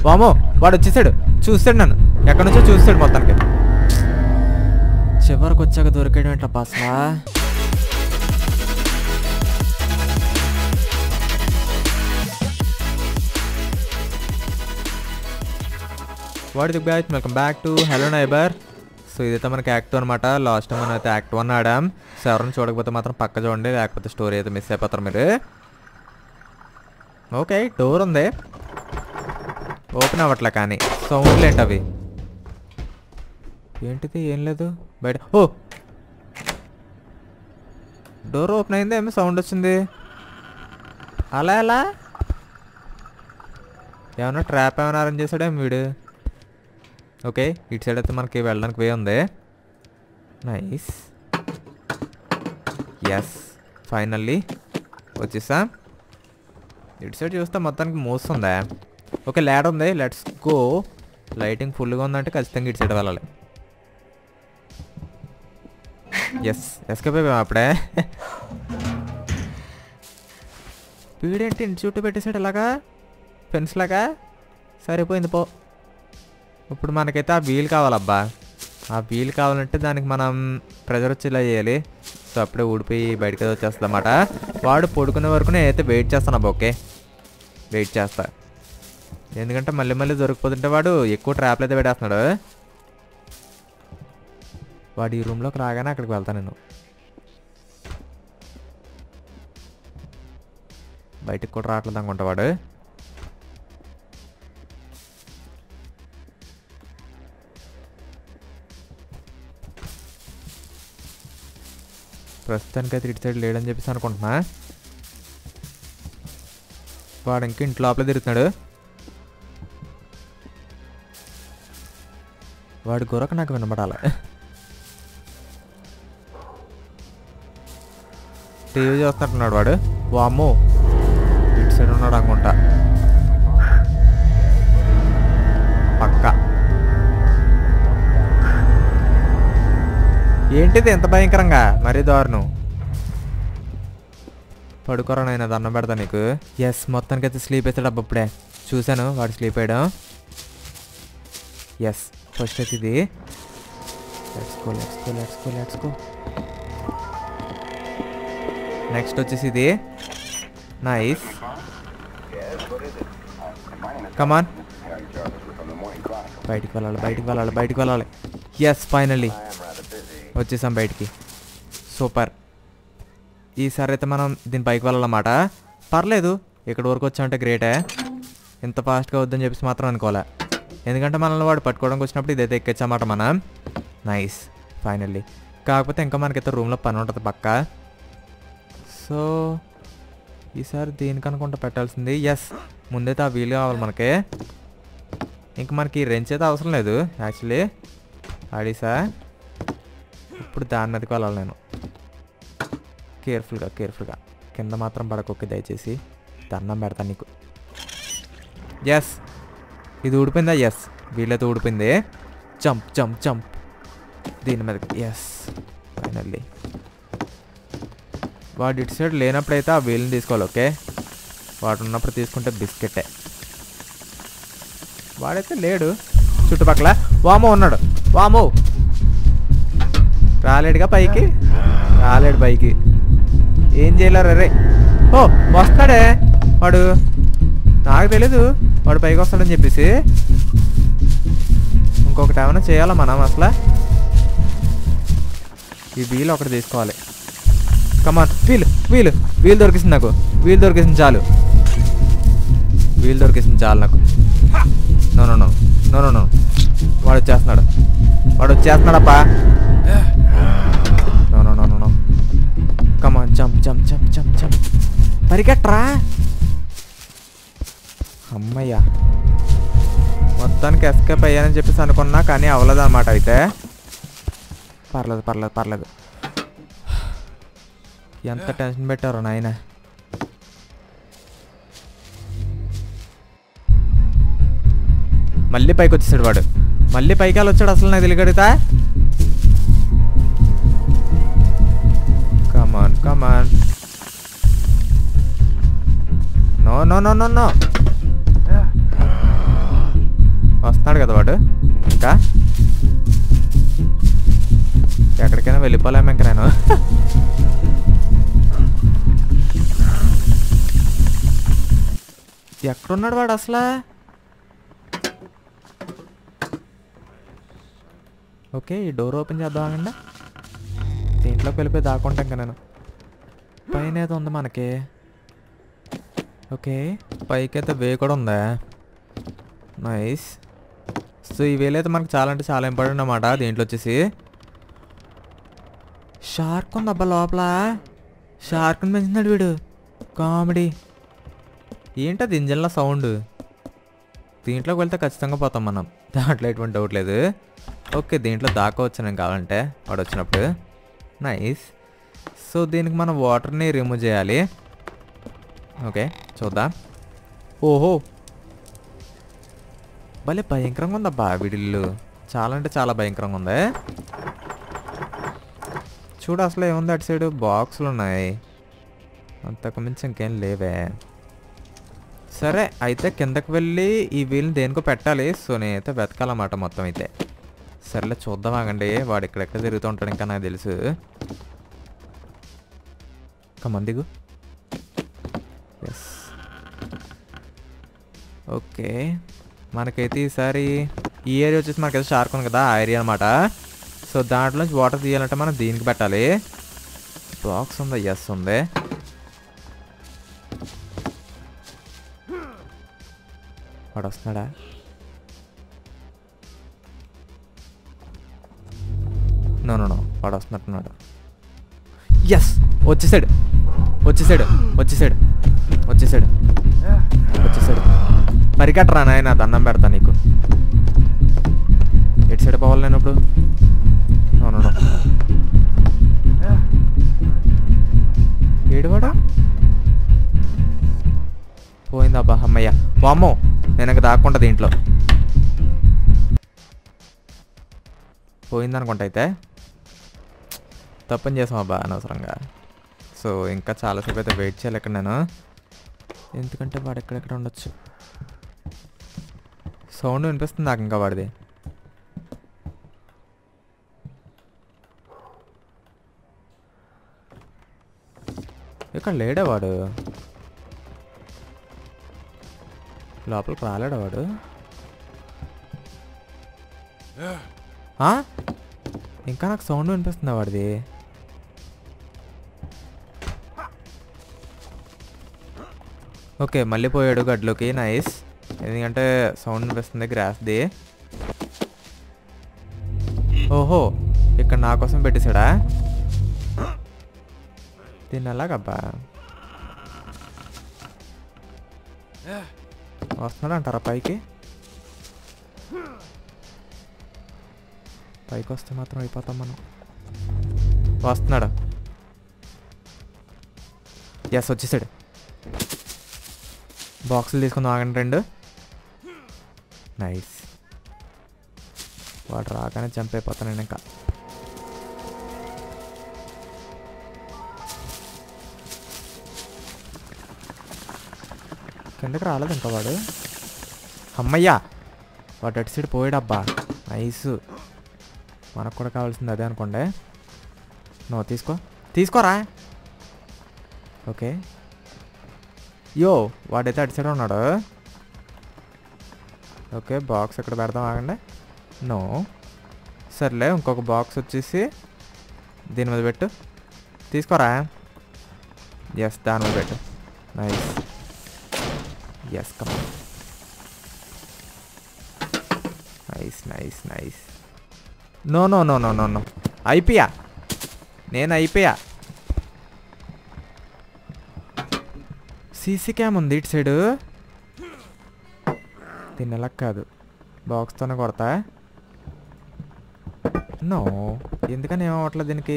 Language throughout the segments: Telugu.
వామో వాడు వచ్చేసాడు చూస్తాడు నన్ను ఎక్కడి నుంచో చూస్తాడు మొత్తానికి చివరికి వచ్చాక దొరికాడు ఏంటబ్బా అసలా what the batch welcome back to hello neighbor so ఇదైతే మనకి యాక్ట్ టూ అనమాట లాస్ట్ టైం మనం అయితే యాక్ట్ వన్ ఆడాం సో ఎవరైనా చూడకపోతే మాత్రం పక్క చూడండి లేకపోతే స్టోరీ అయితే మిస్ అయిపోతారు మీరు ఓకే డోర్ ఉంది ఓపెన్ అవ్వట్లే కానీ సౌండ్లు ఏంటి అవి ఏంటిది ఏం లేదు బయట ఓ డోర్ ఓపెన్ అయింది ఏమో సౌండ్ వచ్చింది అలా ఎలా ఏమన్నా ట్రాప్ ఏమైనా అరేంజ్ చేశాడేమో వీడు ఓకే ఇటు సైడ్ అయితే మనకి వెళ్ళడానికి వే ఉంది నైస్ ఎస్ ఫైనల్లీ వచ్చేసా ఇటు సైడ్ చూస్తే మొత్తానికి మూస్తుందా ఓకే ల్యాడ్ ఉంది లెట్స్ గో లైటింగ్ ఫుల్గా ఉందంటే ఖచ్చితంగా ఇటు సైడ్ వెళ్ళాలి ఎస్ ఎస్కేప్ అయిపోయాం అప్పుడే వీడేంటి ఇంటి చుట్టూ పెట్టేసాడు ఇలాగా ఫెన్స్ లాగా సరిపోయింది పో ఇప్పుడు మనకైతే ఆ వీల్ కావాలబ్బా ఆ వీల్ కావాలంటే దానికి మనం ప్రెజర్ వచ్చేలా చేయాలి సో అప్పుడే ఊడిపోయి బయటకి వచ్చేస్తుంది అన్నమాట వాడు పడుకునే వరకు నేనైతే వెయిట్ చేస్తాను అబ్బా ఓకే వెయిట్ చేస్తా ఎందుకంటే మళ్ళీ మళ్ళీ దొరికిపోతుంటే వాడు ఎక్కువ ట్రాప్లు అయితే పెట్టేస్తున్నాడు వాడు ఈ రూమ్లోకి రాగానే అక్కడికి వెళ్తాను నేను బయటికి కూడా రావట్లేదు అనుకుంటా వాడు ప్రస్తుతానికి అయితే ఇటు సైడ్ లేడని చెప్పేసి అనుకుంటున్నా వాడు ఇంక ఇంటి లోపల తిరుగుతున్నాడు వాడి గొరక నాకు వినబడాలి టీవీ చూస్తున్నట్టున్నాడు వాడు వామ్మో ఇటు సైడ్ ఉన్నాడు అనుకుంటా పక్క ఏంటిది ఎంత భయంకరంగా మరీ దారుణం పడుకోరా నాయన దండం పెడతా నీకు ఎస్ మొత్తానికి అయితే స్లీప్ వేసాడు అబ్బా ఇప్పుడే చూశాను వాడు స్లీప్ వేయడం ఎస్ ఫస్ట్ అయితే ఇది let's go let's go let's go let's go next వచ్చేసి ఇది నైస్ కమాన్ బయటికి వెళ్ళాలి బయటికి వెళ్ళాలి బయటికి వెళ్ళాలి ఎస్ ఫైనల్లీ వచ్చేసాం బయటికి సూపర్ ఈసారి అయితే మనం దీని పైకి వెళ్ళాలన్నమాట పర్లేదు ఇక్కడ వరకు వచ్చామంటే గ్రేటే ఇంత ఫాస్ట్గా వద్దని చెప్పేసి మాత్రం అనుకోలే ఎందుకంటే మనల్ని వాడు పట్టుకోవడానికి వచ్చినప్పుడు ఇదైతే ఎక్కొచ్చామాట మనం నైస్ ఫైనల్లీ కాకపోతే ఇంకా మనకైతే రూమ్లో పని ఉంటుంది పక్క సో ఈసారి దేనికి అనుకుంటా పెట్టాల్సింది ఎస్ ముందైతే ఆ వీలు కావాలి మనకి ఇంక మనకి రెంచ్ అయితే అవసరం లేదు యాక్చువల్లీ ఆడీసా ఇప్పుడు దాని మీదకి వెళ్ళాలి నేను కేర్ఫుల్గా కేర్ఫుల్గా కింద మాత్రం పడకొక్కి దయచేసి దండం పెడతాను నీకు ఎస్ ఇది ఊడిపోయిందా ఎస్ వీళ్ళైతే ఊడిపోయింది జంప్ జంప్ జంప్ దీని మీదకి ఎస్ ఫైనల్లీ వాడు ఇటు సైడ్ లేనప్పుడైతే ఆ వీల్ని తీసుకోవాలి ఓకే వాడు ఉన్నప్పుడు తీసుకుంటే బిస్కెటే వాడైతే లేడు చుట్టుపక్కల వామో ఉన్నాడు వామో రాలేడుగా పైకి రాలేడు పైకి ఏం చేయలేరు రే ఓ వస్తాడే వాడు నాకు తెలీదు వాడు పైకి వస్తాడని చెప్పేసి ఇంకొకటి ఏమైనా చేయాలా మనం అసలు ఈ వీల్ ఒకటి తీసుకోవాలి కమాన్ వీల్ వీల్ వీల్ దొరికిసింది నాకు వీల్ దొరికిసింది చాలు వీల్ దొరికిసింది చాలు నాకు no no no no no no వాడు వచ్చేస్తున్నాడు వాడు వచ్చేస్తున్నాడప్పా no no no no no come on jump jump jump jump jump పరిగెట్రా అమ్మయ్యా మొత్తానికి ఎస్కేప్ అయ్యానని చెప్పేసి అనుకున్నా కానీ అవ్వలేదు అనమాట అయితే పర్లేదు పర్లేదు పర్లేదు ఎంత టెన్షన్ పెట్టారో నాయన మళ్ళీ పైకి వచ్చేసాడు వాడు మళ్ళీ పైకి వెళ్ళి వచ్చాడు అసలు నాకు తెలియగడుగుతా come on come on no no no no no వస్తున్నాడు కదా వాడు ఇంకా ఎక్కడికైనా వెళ్ళిపోలేము ఇంక నేను ఎక్కడున్నాడు వాడు అసలు ఓకే ఈ డోర్ ఓపెన్ చేద్దాం ఆగండి దీంట్లోకి వెళ్ళిపోయి దాక్కుంటా ఇంకా నేను పైన ఏదో ఉంది మనకి ఓకే పైకి అయితే వే కూడా ఉందా నైస్ సో ఈ వేలు అయితే మనకు చాలా అంటే చాలా ఇంపార్టెంట్ అన్నమాట దీంట్లో వచ్చేసి షార్క్ ఉంది అబ్బా లోపల షార్క్ని పెంచుతున్నాడు వీడు కామెడీ ఏంటది ఇంజన్లో సౌండ్ దీంట్లోకి వెళ్తే ఖచ్చితంగా పోతాం మనం దాంట్లో ఎటువంటి డౌట్ లేదు ఓకే దీంట్లో దాకోవచ్చు నేను కావాలంటే వాడు వచ్చినప్పుడు నైస్ సో దీనికి మనం వాటర్ని రిమూవ్ చేయాలి ఓకే చూద్దాం ఓహో భలే భయంకరంగా ఉందబ్బా వీడిల్లు చాలా అంటే చాలా భయంకరంగా ఉంది చూడు అసలు ఏముంది అటు సైడ్ బాక్సులు ఉన్నాయి అంతకు మించి ఇంకేం లేవే సరే అయితే కిందకి వెళ్ళి ఈ వీల్ని దేనికో పెట్టాలి సో నేనైతే వెతకాలన్నమాట మొత్తం అయితే సర్లే చూద్దాం ఆగండి వాడు ఎక్కడెక్కడ తిరుగుతూ ఉంటాడు ఇంకా నాకు తెలుసు కమందిగు ఎస్ ఓకే మనకైతే ఈసారి ఈ ఏరియా వచ్చేసి మనకైతే షార్క్ ఉంది కదా ఆ ఏరియా అనమాట సో దాంట్లోంచి వాటర్ తీయాలంటే మనం దీనికి పెట్టాలి బాక్స్ ఉందా ఎస్ ఉంది వాడు వస్తున్నాడా నో నో నో వాడు వస్తున్నట్టున్నాడు ఎస్ వచ్చేసాడు వచ్చేసాడు వచ్చేసాడు వచ్చేసాడు వచ్చేసాడు పరిగెట్టరా నాయన దండం పెడతా నీకు ఎటు సైడ్ పోవాలి నేను ఇప్పుడు నో నో నో ఏడువాడా పోయిందబ్బా అమ్మయ్య వామ్మో నేను ఇంక దాక్కుంటా దీంట్లో పోయిందనుకుంటా అయితే తప్పని చేసాం అబ్బా అనవసరంగా సో ఇంకా చాలాసేపు అయితే వెయిట్ చేయాలి ఇక్కడ నేను ఎందుకంటే వాడు ఎక్కడెక్కడ ఉండొచ్చు సౌండ్ వినిపిస్తుంది నాకు ఇంకా వాడిది ఇక్కడ లేడా వాడు లోపలికి రాలేడా వాడు ఆ? ఇంకా నాకు సౌండ్ వినిపిస్తుందా వాడిది ఓకే మళ్ళీ పోయాడు గడ్లోకి నైస్ ఎందుకంటే సౌండ్ వినిపిస్తుంది గ్రాస్ది ఓహో ఇక్కడ నా కోసం పెట్టేశాడా దీన్ని ఎలాగబ్బా వస్తున్నాడు అంటారా పైకి పైకి వస్తే మాత్రం అయిపోతాం మనం వస్తున్నాడు ఎస్ వచ్చేసాడు బాక్సులు తీసుకుందాం ఆగండి రెండు నైస్ వాడు రాగానే జంప్ అయిపోతాను నేను ఇంకా కిందకి రాలేదు ఇంకా వాడు అమ్మయ్యా వాడు అటు సైడ్ పోయాడబ్బా నైస్ మనకు కూడా కావాల్సింది అదే అనుకోండి నువ్వు తీసుకో తీసుకోరా ఓకే యో వాడైతే అటు సైడ్ ఉన్నాడు ఓకే బాక్స్ ఎక్కడ పెడదాం ఆగండి నో సర్లే ఇంకొక బాక్స్ వచ్చేసి దీని మీద పెట్టు తీసుకోరా ఎస్ దాని మీద పెట్టు nice yes come nice nice nice no no no no no no అయిపోయా నేను అయిపోయా సీసీ క్యామ్ ఉంది ఇటు సైడు దీన్ని ఎలా కాదు బాక్స్తోనే కొడతా నో ఎందుకని ఏమవట్లేదు దీనికి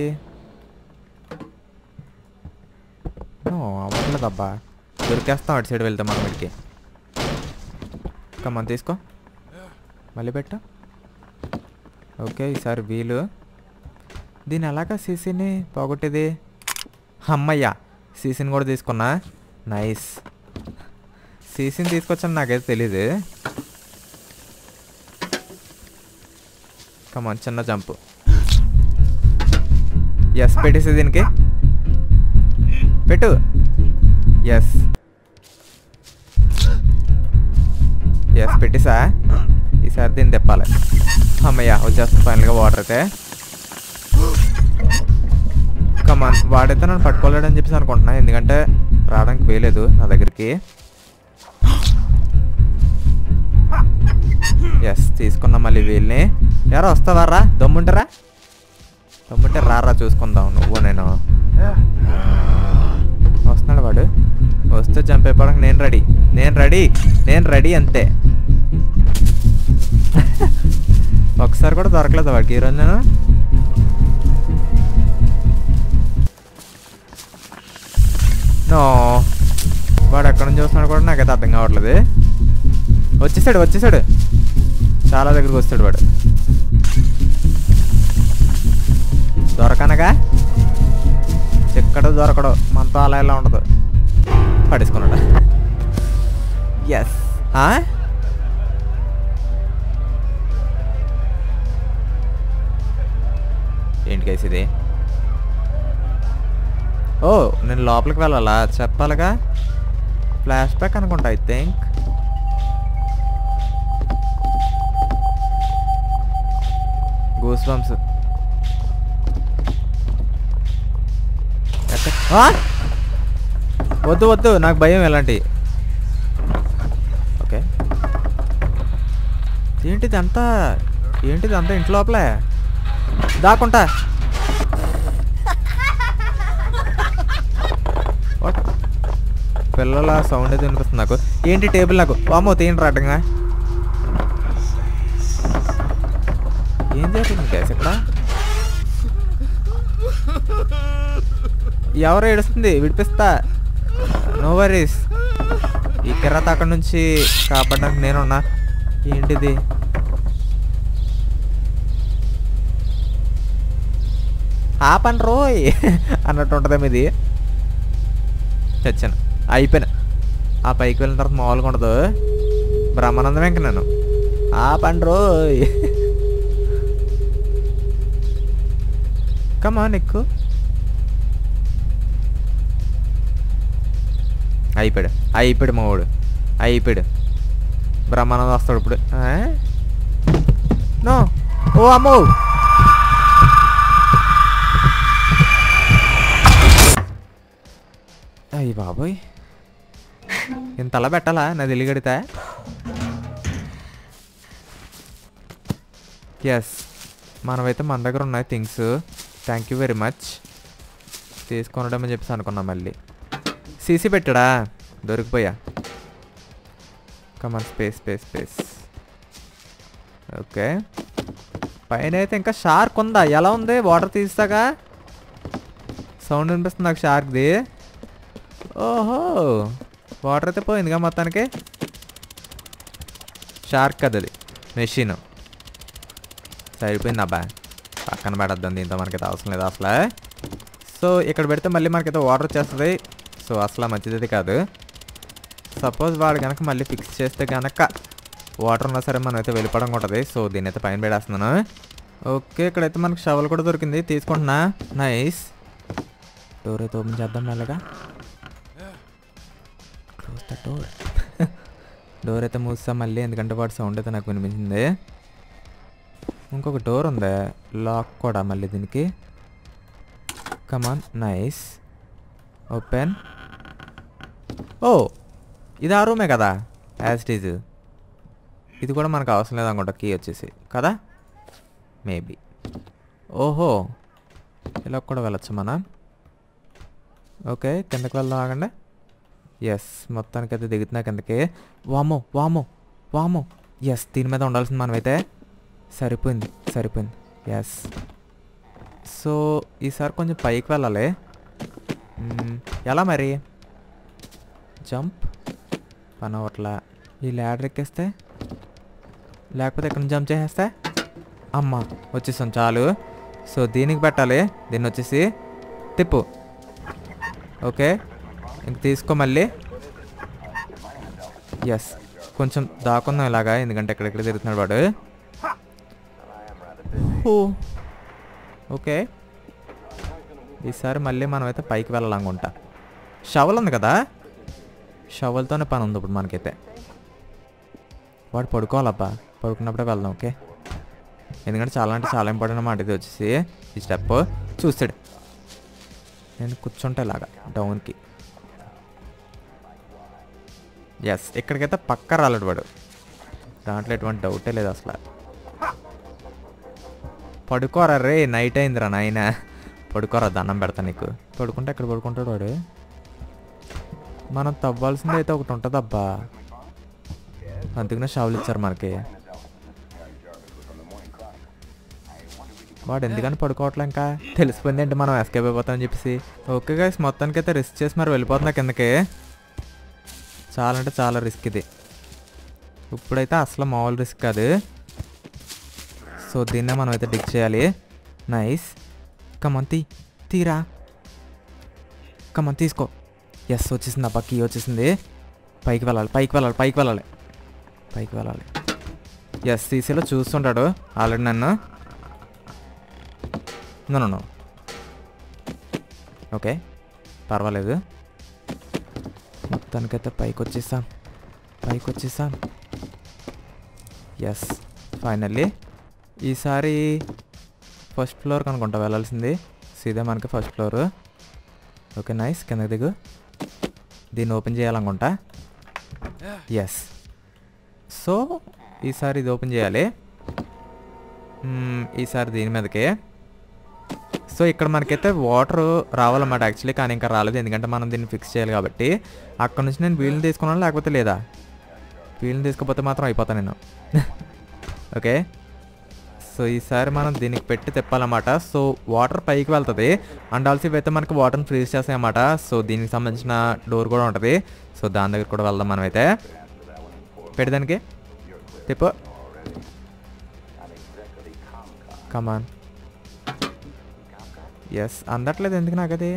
నో అవ్వట్లేదు అబ్బా దొరికేస్తాం అటు సైడ్ వెళ్తాం మనం వీడికి కమ్మని తీసుకో మళ్ళీ పెట్టు ఓకే ఈసారి వీలు దీని ఎలాగా సీసీని పోగొట్టేది అమ్మయ్యా సీసీని కూడా తీసుకున్నా నైస్ సీసీని తీసుకొచ్చాను నాకైతే తెలీదు కమాన్ చిన్న జంప్ ఎస్ పెట్టేసి దీనికి పెట్టు ఎస్ ఎస్ పెట్టేసా ఈసారి దీన్ని తెప్పాలి అమ్మయ్య వచ్చేస్తుంది ఫైనల్గా వాటర్ అయితే కమాన్ వాడైతే నన్ను పట్టుకోలేడని చెప్పేసి అనుకుంటున్నా ఎందుకంటే రావడానికి వేయలేదు నా దగ్గరికి ఎస్ తీసుకున్నాం మళ్ళీ వీళ్ళని ఎవరో వస్తావారా దమ్ముంటారా దమ్ముంటే రారా చూసుకుందాం నువ్వు నేను వస్తున్నాడు వాడు వస్తే జంప్ అయిపోవడానికి నేను రెడీ నేను రెడీ నేను రెడీ అంతే ఒకసారి కూడా దొరకలేదు వాడికి ఈరోజు నేను నో వాడు ఎక్కడి నుంచి వస్తున్నాడు కూడా నాకైతే అర్థం కావట్లేదు వచ్చేసాడు వచ్చేసాడు చాలా దగ్గరికి వస్తాడు వాడు దొరకనగా ఎక్కడ దొరకడు మనతో అలా ఇలా ఉండదు పడేసుకున్నాడు ఎస్ ఏంటి కేసు ఇది ఓ నేను లోపలికి వెళ్ళాలా చెప్పాలిగా ఫ్లాష్ బ్యాక్ అనుకుంటా ఐ థింక్ గూస్ బంప్స్ వద్దు వద్దు నాకు భయం ఎలాంటి ఓకే ఏంటిది అంతా ఏంటిది అంతా ఇంటి లోపలే దాకుంటా What? పిల్లల సౌండ్ అయితే వినిపిస్తుంది నాకు ఏంటి టేబుల్ నాకు వామో తీయండి రాటంగా ఏం జరుగుతుంది గ్యాస్ ఇక్కడ ఎవరు ఏడుస్తుంది విడిపిస్తా నో వరీస్ ఈ కిరాత అక్కడ నుంచి కాపాడడానికి నేనున్నా ఏంటిది ఆపండి రోయ్ అన్నట్టు ఉంటుంది ఇది చచ్చాను అయిపోయినా ఆ పైకి వెళ్ళిన తర్వాత మామూలుగా ఉండదు బ్రహ్మానందం ఇంక నేను ఆపండి రోయ్ కమా ఎక్కు అయిపోయాడు అయిపోయాడు మా వాడు అయిపోయాడు బ్రహ్మానందం వస్తాడు ఇప్పుడు ఆ? నో ఓ అమ్మో అయ్యి బాబోయ్ ఇంత అలా పెట్టాలా నా తెలియగడితే ఎస్ మనమైతే మన దగ్గర ఉన్నాయి things thank you very much తీసుకొనడమని చెప్పేసి అనుకున్నాం మళ్ళీ సీసీ పెట్టాడా దొరికిపోయా come on space space space okay పైన అయితే ఇంకా షార్క్ ఉందా ఎలా ఉంది వాటర్ తీస్తాగా సౌండ్ వినిపిస్తుంది నాకు షార్క్ది ఓహో వాటర్ అయితే పోయిందిగా మొత్తానికి షార్క్ కదా అది మెషిన్ సరిపోయింది అబ్బా పక్కన పెడద్దాం దీంతో మనకైతే అవసరం లేదు అసలు సో ఇక్కడ పెడితే మళ్ళీ మనకైతే వాటర్ వచ్చేస్తుంది సో అసలు మంచిది కాదు సపోజ్ వాడు కనుక మళ్ళీ ఫిక్స్ చేస్తే కనుక వాటర్ ఉన్నా సరే మనం అయితే వెళ్ళిపోవడం ఉంటుంది సో దీన్ని అయితే పైన పెడేస్తున్నాను ఓకే ఇక్కడైతే మనకు షవల్ కూడా దొరికింది తీసుకుంటున్నా నైస్ డోర్ అయితే ఓపెన్ చేద్దాం మెల్లగా క్లోజ్ ద డోర్ డోర్ అయితే మూస్తాం మళ్ళీ ఎందుకంటే వాడు సౌండ్ అయితే నాకు వినిపించింది ఇంకొక డోర్ ఉంది లాక్ కూడా మళ్ళీ దీనికి కమాన్ నైస్ ఓపెన్ ఓ ఇది ఆ రూమే కదా యాజ్ ఇట్ ఈజ్ ఇది కూడా మనకు అవసరం లేదనుకుంటా కీ వచ్చేసి కదా మేబీ ఓహో ఇలా కూడా వెళ్ళొచ్చు మనం ఓకే కిందకి వెళ్దాం ఆగండి ఎస్ మొత్తానికి అయితే దిగుతున్నా కిందకి వామో వామో వామో ఎస్ దీని మీద ఉండాల్సింది మనమైతే సరిపోయింది సరిపోయింది ఎస్ సో ఈసారి కొంచెం పైకి వెళ్ళాలి మ్మ్, ఎలా మరి జంప్ పని అవ్వట్లా ఈ ల్యాడర్ ఎక్కేస్తే లేకపోతే ఇక్కడ నుంచి జంప్ చేసేస్తే అమ్మ వచ్చేసాం చాలు సో దీనికి పెట్టాలి దీన్ని వచ్చేసి తిప్పు ఓకే ఇంక తీసుకో మళ్ళీ ఎస్ కొంచెం దాకుందాం ఇలాగా ఎందుకంటే ఎక్కడెక్కడ తిరుగుతున్నాడు వాడు ఓహో ఓకే ఈసారి మళ్ళీ మనం అయితే పైకి వెళ్ళాలనుకుంటా షవల్ ఉంది కదా షవల్తోనే పని ఉంది ఇప్పుడు మనకైతే వాడు పడుకోవాలబ్బా పడుకున్నప్పుడే వెళ్దాం ఓకే ఎందుకంటే చాలా అంటే చాలా ఇంపార్టెంట్ అన్నమాట ఇది వచ్చేసి ఈ స్టెప్ చూస్తాడు నేను కూర్చుంటే ఇలాగా డౌన్కి ఎస్ ఇక్కడికైతే పక్క రాలేడు వాడు దాంట్లో ఎటువంటి డౌటే లేదు అసలు పడుకోరా రే నైట్ అయిందిరా నాయన పడుకోరా దండం పెడతా నీకు పడుకుంటే ఎక్కడ పడుకుంటాడు వాడు మనం తవ్వాల్సింది అయితే ఒకటి ఉంటుంది అబ్బా అందుకనే షావులు ఇచ్చారు మనకి వాడు ఎందుకని పడుకోవట్లే ఇంకా తెలిసిపోయింది ఏంటి మనం ఎస్కేప్ అయిపోతామని చెప్పేసి ఓకే గైస్ మొత్తానికి అయితే రిస్క్ చేసి మరి వెళ్ళిపోతున్నా కిందకి చాలా అంటే చాలా రిస్క్ ఇది ఇప్పుడైతే అసలు మామూలు రిస్క్ కాదు సో దీన్నే మనం అయితే డిక్ చేయాలి నైస్ కమన్ తీ తీరా కమన్ తీసుకో ఎస్ వచ్చేసింది అబ్బా కీ వచ్చేసింది పైకి వెళ్ళాలి పైకి వెళ్ళాలి పైకి వెళ్ళాలి పైకి వెళ్ళాలి ఎస్ సీసీలో చూస్తుంటాడు ఆల్రెడీ నన్ను నో నో ఓకే పర్వాలేదు మొత్తానికైతే పైకి వచ్చేసాం పైకి వచ్చేసాం ఎస్ ఫైనల్లీ ఈసారి ఫస్ట్ ఫ్లోర్ కనుకుంటా వెళ్ళాల్సింది సీదా మనకి ఫస్ట్ ఫ్లోర్ ఓకే నైస్ కింద దిగు దీన్ని ఓపెన్ చేయాలనుకుంటా ఎస్ సో ఈసారి ఇది ఓపెన్ చేయాలి మ్మ్, ఈసారి దీని మీదకి సో ఇక్కడ మనకైతే వాటర్ రావాలన్నమాట యాక్చువల్లీ కానీ ఇంకా రాలేదు ఎందుకంటే మనం దీన్ని ఫిక్స్ చేయాలి కాబట్టి అక్కడ నుంచి నేను వీళ్ళని తీసుకున్నాను లేకపోతే లేదా వీళ్ళని తీసుకపోతే మాత్రం అయిపోతాను నేను ఓకే సో ఈసారి మనం దీనికి పెట్టి తిప్పాలన్నమాట సో వాటర్ పైకి వెళ్తుంది అండ్ ఆల్సో ఇవైతే మనకి వాటర్ని ఫ్రీజ్ చేస్తాయి అన్నమాట సో దీనికి సంబంధించిన డోర్ కూడా ఉంటుంది సో దాని దగ్గర కూడా వెళ్దాం మనం అయితే పెట్టేదానికి తిప్పు కమాన్ ఎస్ అందట్లేదు ఎందుకు నాకు అది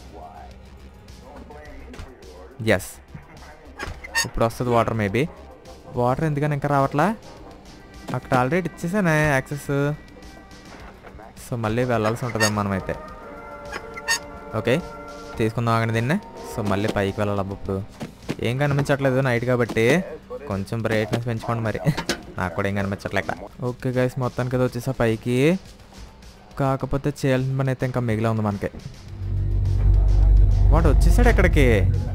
ఎస్ ఇప్పుడు వస్తుంది వాటర్ మేబీ వాటర్ ఎందుకని ఇంకా రావట్లా అక్కడ ఆల్రెడీ ఇచ్చేసానే యాక్సెస్ సో మళ్ళీ వెళ్ళాల్సి ఉంటుంది మనమైతే ఓకే తీసుకుందాం ఆగండి దీన్ని సో మళ్ళీ పైకి వెళ్ళాలి అబ్బా ఇప్పుడు ఏం కనిపించట్లేదు నైట్ కాబట్టి కొంచెం బ్రైట్నెస్ పెంచుకోండి మరి నాకు కూడా ఏం కనిపించట్లేక ఓకే గైస్ మొత్తానికి అయితే వచ్చేసా పైకి కాకపోతే చేయాల్సిన పని అయితే ఇంకా మిగిలి ఉంది మనకి వాడు వచ్చేసాడు ఎక్కడికి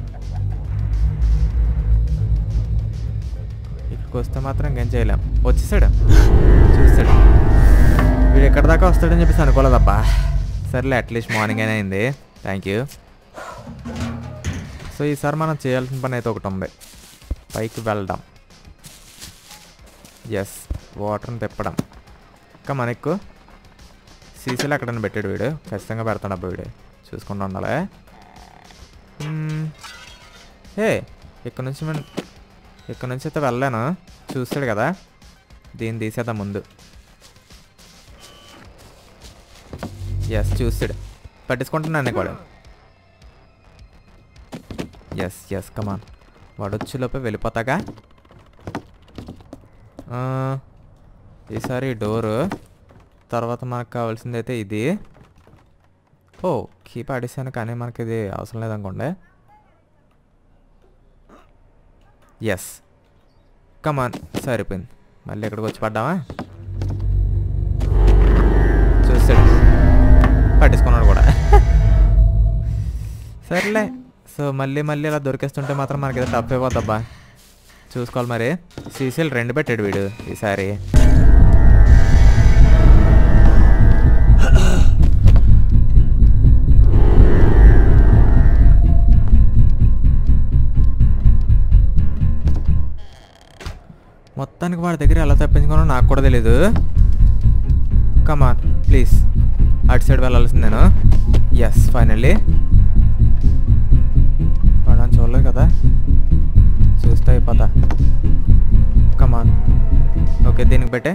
ఇక్కడికి వస్తే మాత్రం ఇంకేం చేయలేం వచ్చేసాడు చూస్తాడు వీడు ఎక్కడి దాకా వస్తాడని చెప్పేసి అనుకోలేదబ్బా సర్లే అట్లీస్ట్ మార్నింగ్ అయినా అయింది థ్యాంక్ యూ సో ఈసారి మనం చేయాల్సిన పని అయితే ఒకటి ఉంది పైకి వెళ్దాం ఎస్ వాటర్ని తిప్పడం ఇంకా మనకు సీసీలో ఎక్కడైనా పెట్టాడు వీడు ఖచ్చితంగా పెడతాడు అబ్బా వీడు చూసుకుంటూ ఉండాలి మ్మ్. ఏ ఇక్కడ నుంచి మనం ఇక్కడ నుంచి అయితే వెళ్ళాను చూస్తాడు కదా దీన్ని తీసేద్దాం ముందు ఎస్ చూస్తాడు పట్టించుకుంటున్నాను కూడా ఎస్ ఎస్ కమాన్ వాడు వచ్చేలోపే వెళ్ళిపోతాగా ఆ, ఈసారి డోరు తర్వాత మనకు కావాల్సింది అయితే ఇది ఓ కీ పాడేసాను కానీ మనకి ఇది అవసరం లేదనుకోండి ఎస్ కమాన్ సరిపోయింది మళ్ళీ ఇక్కడికి వచ్చి పడ్డామా చూస్తాడు పట్టించుకున్నాడు కూడా సర్లే సో మళ్ళీ మళ్ళీ ఇలా దొరికేస్తుంటే మాత్రం మనకి ఏదో టఫ్ అయిపోద్దబ్బా చూసుకోవాలి మరి సీసీలు రెండు పెట్టాడు వీడు ఈసారి మొత్తానికి వాడి దగ్గర ఎలా తప్పించుకున్నా నాకు కూడా తెలీదు కమాన్ ప్లీజ్ అటు సైడ్ వెళ్ళాల్సింది నేను ఎస్ ఫైనల్లీ వాడని చూడలేదు కదా చూస్తే అయిపోతా కమాన్ ఓకే దీనికి పెట్టే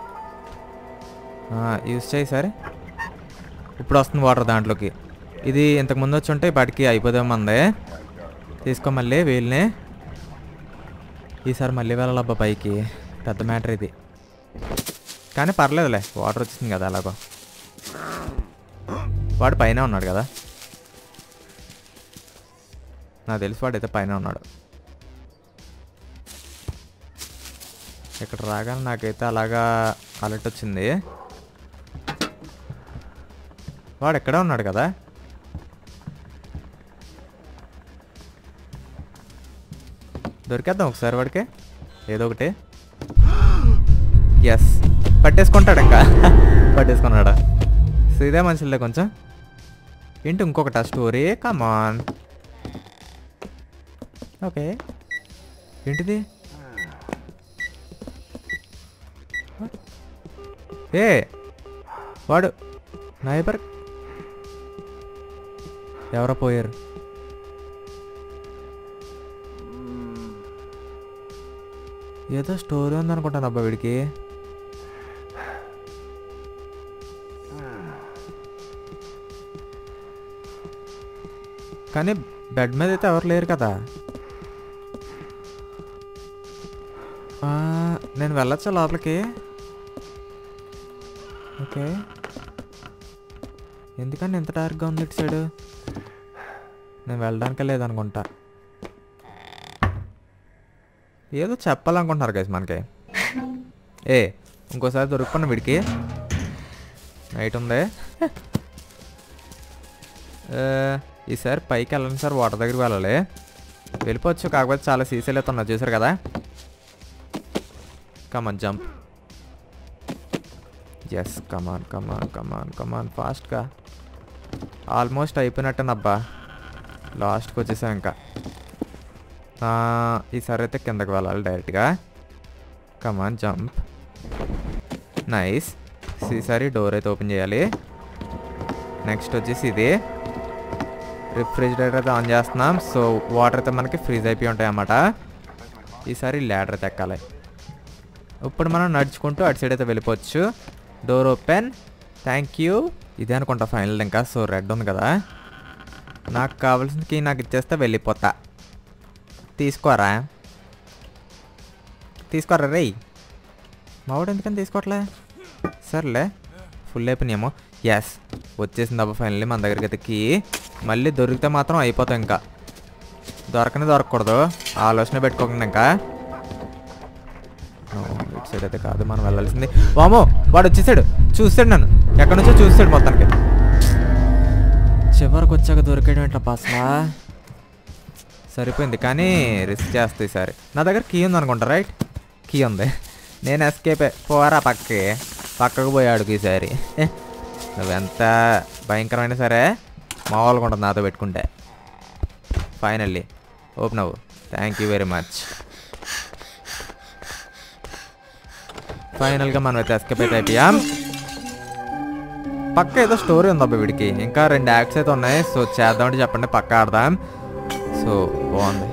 యూస్ చేయి సరే ఇప్పుడు వస్తుంది వాటర్ దాంట్లోకి ఇది ఇంతకు ముందు వచ్చి ఉంటే బడికి అయిపోదామందే తీసుకో మళ్ళీ వీళ్ళని ఈసారి మళ్ళీ వెళ్ళాలబ్బా పైకి పెద్ద మ్యాటర్ ఇది కానీ పర్లేదులే వాటర్ వచ్చింది కదా అలాగో వాడు పైన ఉన్నాడు కదా నాకు తెలిసి వాడైతే పైన ఉన్నాడు ఇక్కడ రాగానే నాకైతే అలాగా అలర్ట్ వచ్చింది వాడు ఎక్కడే ఉన్నాడు కదా దొరికేద్దాం ఒకసారి వాడికి ఏదో ఒకటి ఎస్ పట్టేసుకుంటాడు ఇంకా పట్టేసుకున్నాడా సో ఇదే మంచిలే కొంచెం ఏంటి ఇంకొకట స్టోరీ కమాన్ ఓకే ఏంటిది ఏ వాడు నైబర్ ఎవరో పోయారు ఏదో స్టోరీ ఉందనుకుంటాను అబ్బా వీడికి కానీ బెడ్ మీద అయితే ఎవరు లేరు కదా ఆ, నేను వెళ్ళొచ్చా లోపలికి ఓకే ఎందుకని ఎంత డార్క్గా ఉంది ఇటు సైడు నేను వెళ్ళడానికే లేదనుకుంటా ఏదో చెప్పాలనుకుంటున్నారు గైస్ మనకి ఏ ఇంకోసారి దొరుకుతున్నా వీడికి నైట్ ఉంది ఆ, ఈసారి పైకి వెళ్ళండి సార్ వాటర్ దగ్గరికి వెళ్ళాలి వెళ్ళిపోవచ్చు కాకపోతే చాలా సీసీలు అయితే ఉన్నాయి చూసారు కదా కమాన్ జంప్ ఎస్ కమాన్ కమాన్ కమాన్ కమాన్ ఫాస్ట్గా ఆల్మోస్ట్ అయిపోయినట్టేనబ్బా లాస్ట్కి వచ్చేసాం ఇంకా ఆ, ఈసారి అయితే కిందకి వెళ్ళాలి డైరెక్ట్గా కమాన్ జంప్ నైస్ ఈసారి డోర్ అయితే ఓపెన్ చేయాలి నెక్స్ట్ వచ్చేసి ఇది రిఫ్రిజిరేటర్ అయితే ఆన్ చేస్తున్నాం సో వాటర్ అయితే మనకి ఫ్రీజ్ అయిపోయి ఉంటాయి అన్నమాట ఈసారి ల్యాడర్ అయితే ఎక్కాలి ఇప్పుడు మనం నడుచుకుంటూ అటు సైడ్ అయితే వెళ్ళిపోవచ్చు డోర్ ఓపెన్ థ్యాంక్ యూ ఇదే అనుకుంటా ఫైనల్ ఇంకా సో రెడ్ ఉంది కదా నాకు కావాల్సిన కీ నాకు ఇచ్చేస్తే వెళ్ళిపోతా తీసుకోరా తీసుకోరా రేయ్ మావాడు ఎందుకని తీసుకోవట్లే సర్లే ఫుల్ అయిపోయినాయేమో ఎస్ వచ్చేసింది అబ్బా ఫైనల్లీ మన దగ్గరికి అయితే కీ మళ్ళీ దొరికితే మాత్రం అయిపోతాం ఇంకా దొరకనే దొరకకూడదు ఆలోచన పెట్టుకోకుండా ఇంకా No, ఇటు సైడ్ అయితే కాదు మనం వెళ్ళాల్సింది వామో వాడు వచ్చేసాడు చూస్తాడు నన్ను ఎక్కడి నుంచో చూస్తాడు మొత్తానికి చివరికి వచ్చాక దొరికాడు ఏంటప్ప అసలు సరిపోయింది కానీ రిస్క్ చేస్తాయి సరే నా దగ్గర కీ ఉంది అనుకుంటా రైట్ కీ ఉంది నేను ఎస్కేప్ పోరా పక్కకి పక్కకు పోయాడు ఈసారి నువ్వెంత భయంకరమైన సరే మామూలుగా ఉంటుంది నాతో పెట్టుకుంటే ఫైనల్లీ ఓపెన్ అవ్వు థ్యాంక్ యూ వెరీ మచ్ ఫైనల్గా మనం అయితే ఎస్కేప్ అయితే అయిపోయాం పక్క ఏదో స్టోరీ ఉంది అబ్బా వీడికి ఇంకా రెండు యాక్ట్స్ అయితే ఉన్నాయి సో చేద్దామంటే చెప్పండి పక్క ఆడదాం సో బాగుంది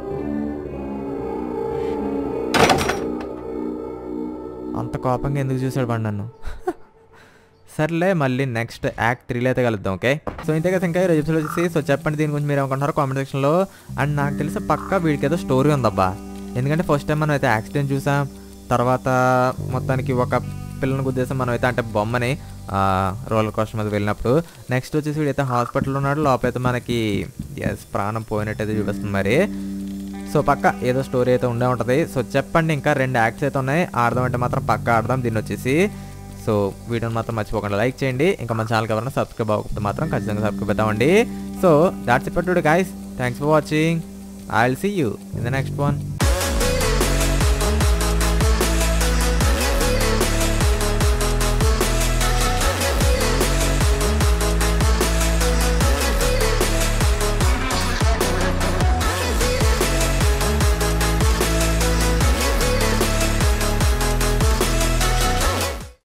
అంత కోపంగా ఎందుకు చూసాడు వాడు నన్ను సర్లే మళ్ళీ నెక్స్ట్ యాక్ట్ త్రీలో అయితే కలుద్దాం ఓకే సో ఇంతే కదా ఇంకా ఈరోజు episode వచ్చేసి సో చెప్పండి దీని గురించి మీరు ఏమనుకుంటున్నారో కామెంట్ సెక్షన్లో అండ్ నాకు తెలిసి పక్క వీడికి ఏదో స్టోరీ ఉందబ్బా ఎందుకంటే ఫస్ట్ టైం మనం అయితే యాక్సిడెంట్ చూసాం తర్వాత మొత్తానికి ఒక పిల్లని ఉద్దేశం మనం అయితే అంటే బొమ్మని రోలర్ కోస్టర్ మీద వెళ్ళినప్పుడు నెక్స్ట్ వచ్చేసి వీడైతే హాస్పిటల్లో ఉన్నాడు లోపలైతే మనకి ఎస్ ప్రాణం పోయినట్టయితే చూపిస్తుంది మరి సో పక్క ఏదో స్టోరీ అయితే ఉండే ఉంటుంది సో చెప్పండి ఇంకా రెండు యాక్ట్స్ అయితే ఉన్నాయి ఆడదాం అంటే మాత్రం పక్క ఆడదాం దీన్ని వచ్చేసి సో వీడియోని మాత్రం మర్చిపోకుండా లైక్ చేయండి ఇంకా మన ఛానల్ ఎవరైనా సబ్స్క్రైబ్ అవ్వకపోతే మాత్రం ఖచ్చితంగా సబ్స్క్రైబ్ అవుతామండి సో దాట్స్ ఇప్పటి guys thanks for watching I will see you in the next one